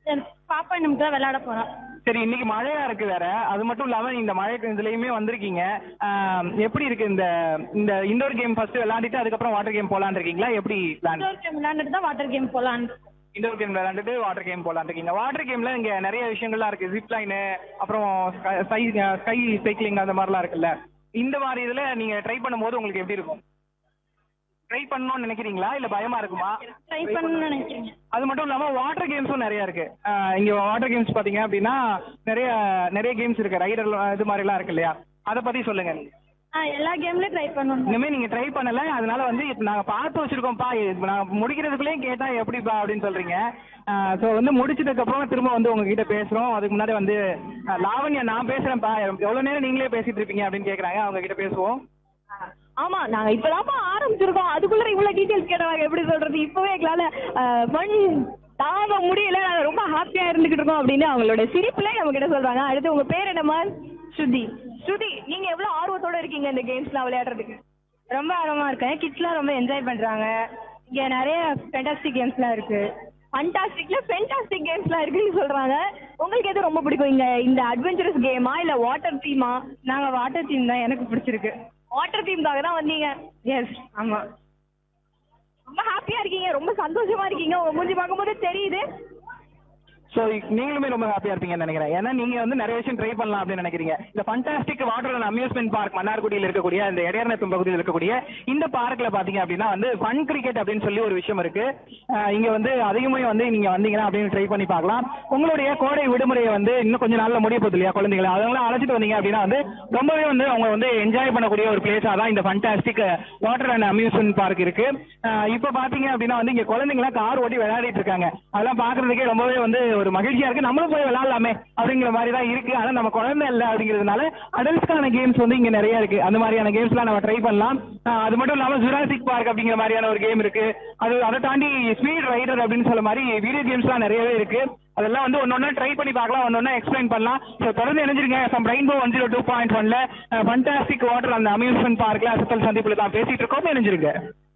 என் பாப்பா நமக்கு தான் விளையாட போறா சரி இன்னைக்கு மழையா இருக்கு வேற அது மட்டும் இல்லாம இந்த மழை இதுலயுமே வந்திருக்கீங்க ஆம், எப்படி இருக்கு இந்த இந்த இண்டோர் கேம் ஃபர்ஸ்ட் விளையாடிட்டு அதுக்கப்புறம் வாட்டர் கேம் போலான்னு இருக்கீங்களா எப்படி பிளான் இண்டோர் கேம் விளையாண்டுட்டு தான் வாட்டர் கேம் போலான்னு இண்டோர் கேம் விளையாண்டுட்டு வாட்டர் கேம் போலான்னு இருக்கீங்க வாட்டர் கேம்ல இங்க நிறைய விஷயங்கள்லாம் இருக்கு ஜிப் லைனு அப்புறம் ஸ்கை ஸ்கை சைக்கிளிங் அந்த மாதிரிலாம் இருக்குல்ல இந்த மாதிரி இதுல நீங்க ட்ரை பண்ணும்போது உங்களுக்கு எப்படி இருக்கும் ட்ரை பண்ணணும்னு நினைக்கிறீங்களா இல்ல பயமா இருக்குமா ட்ரை பண்ணணும்னு நினைக்கிறீங்க அது மட்டும் இல்லாம வாட்டர் கேம்ஸும் நிறைய இருக்கு ஆஹ் இங்க வாட்டர் கேம்ஸ் பாத்தீங்க அப்படின்னா நிறைய நிறைய கேம்ஸ் இருக்கு ரைடர் இது மாதிரி எல்லாம் இருக்கு இல்லையா அதை பத்தி சொல்லுங்க நீங்க. ஆ எல்லா கேம்லயும் ட்ரை பண்ணணும் இனிமே நீங்க ட்ரை பண்ணல அதனால வந்து இப்ப நாங்க பார்த்து வச்சிருக்கோம்ப்பா இப்ப நாங்க முடிக்கிறதுக்குள்ளேயும் கேட்டா எப்படிப்பா அப்படின்னு சொல்றீங்க ஸோ வந்து முடிச்சதுக்கு அப்புறம் திரும்ப வந்து உங்ககிட்ட பேசுறோம் அதுக்கு முன்னாடி வந்து ஆஹ் லாவண்யா நான் பேசுறேன்ப்பா எவ்வளவு நேரம் நீங்களே பேசிட்டு இருப்பீங்க அப்படின்னு கேக்குறாங்க அவங்க கிட்ட பேசுவோம் ஆமா நாங்க இப்பதான்ப்பா ஆரம்பிச்சிருக்கோம் அதுக்குள்ள இவ்வளவு டீடைல்ஸ் கேட்டவாங்க எப்படி சொல்றது இப்பவே எங்களால ஃபன் தாங்க முடியல நாங்க ரொம்ப ஹாப்பியா இருந்துகிட்டு இருக்கோம் அப்படின்னு அவங்களோட சிரிப்புல நம்ம கிட்ட சொல்றாங்க அடுத்து உங்க பேர் என்னம்மா ஸ்ருதி ஸ்ருதி நீங்க எவ்வளவு ஆர்வத்தோட இருக்கீங்க இந்த கேம்ஸ்லாம் விளையாடுறதுக்கு ரொம்ப ஆர்வமா இருக்கேன் கிட்ஸ்லாம் ரொம்ப என்ஜாய் பண்றாங்க இங்க நிறைய ஃபென்டாஸ்டிக் கேம்ஸ்லாம் இருக்கு ஃபண்டாஸ்டிக்ல ஃபென்டாஸ்டிக் கேம்ஸ்லாம் இருக்குன்னு சொல்றாங்க உங்களுக்கு எது ரொம்ப பிடிக்கும் இங்க இந்த அட்வென்ச்சரஸ் கேமா இல்ல வாட்டர் தீமா நாங்க வாட்டர் டீம் தான் எனக்கு பிடிச்சிருக்கு வாட்டர் தீம்காக தான் வந்தீங்க எஸ் ஆமா ரொம்ப ஹாப்பியா இருக்கீங்க ரொம்ப சந்தோஷமா இருக்கீங்க உங்க மூஞ்சி பார்க்கும்போது தெரியுது ஸோ நீங்களுமே ரொம்ப ஹாப்பியா இருப்பீங்கன்னு நினைக்கிறேன் ஏன்னா நீங்க வந்து நிறைய விஷயம் ட்ரை பண்ணலாம் அப்படின்னு நினைக்கிறீங்க இந்த fantastic water and amusement park மன்னார்குடியில் இருக்கக்கூடிய இந்த இடையர்நத்தம் பகுதியில் இருக்கக்கூடிய இந்த பார்க்ல பாத்தீங்க அப்படின்னா வந்து ஃபன் கிரிக்கெட் அப்படின்னு சொல்லி ஒரு விஷயம் இருக்கு அஹ் இங்க வந்து அதையுமே வந்து நீங்க வந்தீங்கன்னா அப்படின்னு ட்ரை பண்ணி பார்க்கலாம் உங்களுடைய கோடை விடுமுறையை வந்து இன்னும் கொஞ்ச நாள்ல முடிய போகுது இல்லையா குழந்தைங்களை அதனால அழைச்சிட்டு வந்தீங்க அப்படின்னா வந்து ரொம்பவே வந்து அவங்க வந்து என்ஜாய் பண்ணக்கூடிய ஒரு பிளேஸா தான் இந்த fantastic water and amusement park இருக்கு அஹ் இப்ப பாத்தீங்க அப்படின்னா வந்து இங்க குழந்தைங்களாம் கார் ஓட்டி விளையாடிட்டு இருக்காங்க அதெல்லாம் பாக்குறதுக்கே ரொம்பவே வந்து ஒரு மகிழ்ச்சியா இருக்கு நம்மளும் போய் விளையாடலாமே அப்படிங்கிற மாதிரி தான் இருக்கு ஆனா நம்ம குழந்தை இல்ல அப்படிங்கிறதுனால அடல்ட்ஸ்க்கான கேம்ஸ் வந்து இங்க நிறைய இருக்கு அந்த மாதிரியான கேம்ஸ்லாம் நம்ம ட்ரை பண்ணலாம் அஹ் அது மட்டும் இல்லாம ஜுராசிக் பார்க் அப்படிங்கிற மாதிரியான ஒரு கேம் இருக்கு அது அதை தாண்டி ஸ்பீட் ரைடர் அப்படின்னு சொல்ல மாதிரி வீடியோ கேம்ஸ்லாம் நிறையவே இருக்கு அதெல்லாம் வந்து ஒன்னொன்னு ட்ரை பண்ணி பார்க்கலாம் ஒன்னொன்னு எக்ஸ்பிளைன் பண்ணலாம் ஸோ தொடர்ந்து இணைஞ்சிருங்க சம் rainbow one zero two point ஒன்ல ஃபண்டாஸ்டிக் வாட்டர் அந்த அம்யூஸ்மெண்ட் பார்க்ல அசத்தல் சந்திப்புல தான் பேசிட்டு இருக்கோம் இணைஞ்சிருங்க